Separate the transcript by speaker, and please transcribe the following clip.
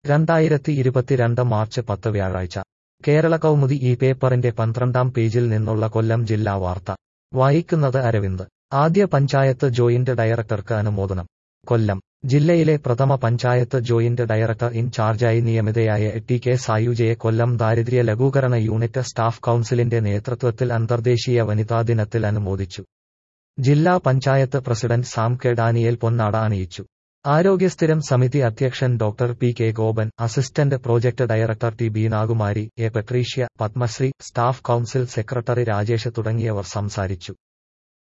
Speaker 1: രണ്ടായിരത്തി ഇരുപത്തിരണ്ട് മാർച്ച് പത്ത് വ്യാഴാഴ്ച കേരള കൗമുദി ഈ പേപ്പറിന്റെ പന്ത്രണ്ടാം പേജിൽ നിന്നുള്ള കൊല്ലം ജില്ലാ വാർത്ത വായിക്കുന്നത് അരവിന്ദ് ആദ്യ പഞ്ചായത്ത് ജോയിന്റ് ഡയറക്ടർക്ക് അനുമോദനം കൊല്ലം ജില്ലയിലെ പ്രഥമ പഞ്ചായത്ത് ജോയിന്റ് ഡയറക്ടർ ഇൻ ചാർജായി നിയമിതയായ ടി കെ സായുജയെ കൊല്ലം ദാരിദ്ര്യ ലഘൂകരണ യൂണിറ്റ് സ്റ്റാഫ് കൌൺസിലിന്റെ നേതൃത്വത്തിൽ അന്തർദേശീയ വനിതാ ദിനത്തിൽ അനുമോദിച്ചു ജില്ലാ panchayat president Sam K Daniel പൊന്നാട അണിയിച്ചു ആരോഗ്യസ്ഥിരം സമിതി അധ്യക്ഷൻ doctor P K Gopan assistant project director T B Nagumari A Patricia Padmasree staff council secretary Rajesh തുടങ്ങിയവർ സംസാരിച്ചു